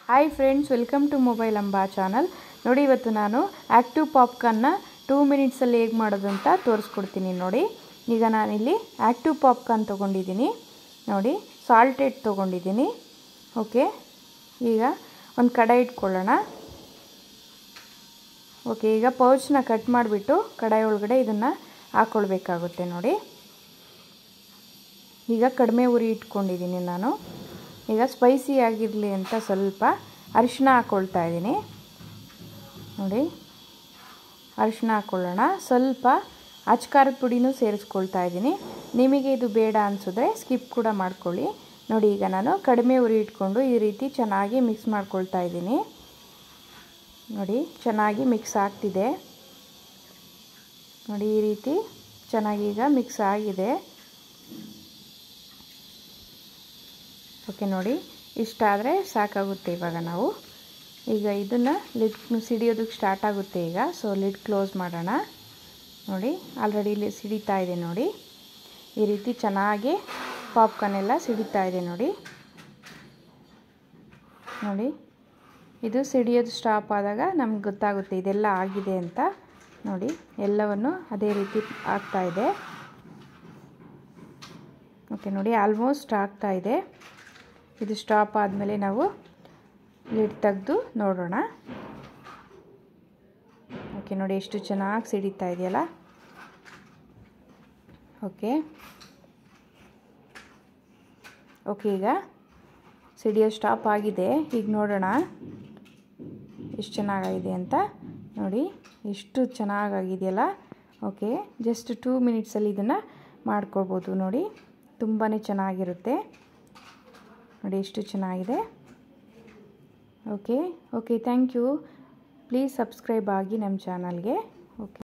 hi friends welcome to mobile Amba channel ನೋಡಿ ಇವತ್ತು ನಾನು ಆ್ಯಕ್ಟಿವ್ ಪಾಪ್ಕಾರ್ನ್ನ ಟೂ ಮಿನಿಟ್ಸಲ್ಲಿ ಹೇಗೆ ಮಾಡೋದು ಅಂತ ತೋರಿಸ್ಕೊಡ್ತೀನಿ ನೋಡಿ ಈಗ ನಾನಿಲ್ಲಿ ಆ್ಯಕ್ಟಿವ್ ಪಾಪ್ಕಾರ್ನ್ ತೊಗೊಂಡಿದ್ದೀನಿ ನೋಡಿ ಸಾಲ್ಟೆಡ್ ತೊಗೊಂಡಿದ್ದೀನಿ ಓಕೆ ಈಗ ಒಂದು ಕಡಾಯಿ ಇಟ್ಕೊಳ್ಳೋಣ ಓಕೆ ಈಗ ಪೌಚ್ನ ಕಟ್ ಮಾಡಿಬಿಟ್ಟು ಕಡಾಯಿ ಒಳಗಡೆ ಇದನ್ನು ಹಾಕ್ಕೊಳ್ಬೇಕಾಗುತ್ತೆ ನೋಡಿ ಈಗ ಕಡಿಮೆ ಉರಿ ಇಟ್ಕೊಂಡಿದ್ದೀನಿ ನಾನು ಈಗ ಸ್ಪೈಸಿ ಆಗಿರಲಿ ಅಂತ ಸ್ವಲ್ಪ ಅರಿಶಿನ ಹಾಕ್ಕೊಳ್ತಾ ಇದ್ದೀನಿ ನೋಡಿ ಅರಿಶಿನ ಹಾಕ್ಕೊಳ್ಳೋಣ ಸ್ವಲ್ಪ ಅಚ್ಕಾರದ ಪುಡಿನೂ ಸೇರಿಸ್ಕೊಳ್ತಾ ಇದ್ದೀನಿ ನಿಮಗೆ ಇದು ಬೇಡ ಅನಿಸಿದ್ರೆ ಸ್ಕಿಪ್ ಕೂಡ ಮಾಡ್ಕೊಳ್ಳಿ ನೋಡಿ ಈಗ ನಾನು ಕಡಿಮೆ ಉರಿ ಇಟ್ಕೊಂಡು ಈ ರೀತಿ ಚೆನ್ನಾಗಿ ಮಿಕ್ಸ್ ಮಾಡ್ಕೊಳ್ತಾ ಇದ್ದೀನಿ ನೋಡಿ ಚೆನ್ನಾಗಿ ಮಿಕ್ಸ್ ಆಗ್ತಿದೆ ನೋಡಿ ಈ ರೀತಿ ಚೆನ್ನಾಗಿ ಈಗ ಮಿಕ್ಸ್ ಆಗಿದೆ ಓಕೆ ನೋಡಿ ಇಷ್ಟ ಆದರೆ ಸಾಕಾಗುತ್ತೆ ಇವಾಗ ನಾವು ಈಗ ಇದನ್ನು ಲಿಡ್ ಸಿಡಿಯೋದಕ್ಕೆ ಸ್ಟಾರ್ಟ್ ಆಗುತ್ತೆ ಈಗ ಸೊ ಲಿಡ್ ಕ್ಲೋಸ್ ಮಾಡೋಣ ನೋಡಿ ಆಲ್ರೆಡಿ ಇಲ್ಲಿ ಸಿಡಿತಾ ಇದೆ ನೋಡಿ ಈ ರೀತಿ ಚೆನ್ನಾಗಿ ಪಾಪ್ಕಾರ್ನ್ ಎಲ್ಲ ಸಿಡಿತಾ ಇದೆ ನೋಡಿ ನೋಡಿ ಇದು ಸಿಡಿಯೋದು ಸ್ಟಾಪ್ ಆದಾಗ ನಮ್ಗೆ ಗೊತ್ತಾಗುತ್ತೆ ಇದೆಲ್ಲ ಆಗಿದೆ ಅಂತ ನೋಡಿ ಎಲ್ಲವನ್ನು ಅದೇ ರೀತಿ ಆಗ್ತಾ ಇದೆ ಓಕೆ ನೋಡಿ ಆಲ್ಮೋಸ್ಟ್ ಆಗ್ತಾ ಇದೆ ಇದು ಸ್ಟಾಪ್ ಆದಮೇಲೆ ನಾವು ಲಿಡ್ ತೆಗೆದು ನೋಡೋಣ ಓಕೆ ನೋಡಿ ಎಷ್ಟು ಚೆನ್ನಾಗಿ ಸಿಡಿತಾ ಇದೆಯಲ್ಲ ಓಕೆ ಓಕೆ ಈಗ ಸಿಡಿಯೋ ಸ್ಟಾಪ್ ಆಗಿದೆ ಈಗ ನೋಡೋಣ ಎಷ್ಟು ಚೆನ್ನಾಗಾಗಿದೆ ಅಂತ ನೋಡಿ ಎಷ್ಟು ಚೆನ್ನಾಗಾಗಿದೆಯಲ್ಲ ಓಕೆ ಜಸ್ಟ್ ಟೂ ಮಿನಿಟ್ಸಲ್ಲಿ ಇದನ್ನು ಮಾಡ್ಕೊಳ್ಬೋದು ನೋಡಿ ತುಂಬಾ ಚೆನ್ನಾಗಿರುತ್ತೆ ನೋಡಿ ಎಷ್ಟು ಚೆನ್ನಾಗಿದೆ okay okay thank you please subscribe ಆಗಿ ನಮ್ಮ ಚಾನಲ್ಗೆ ಓಕೆ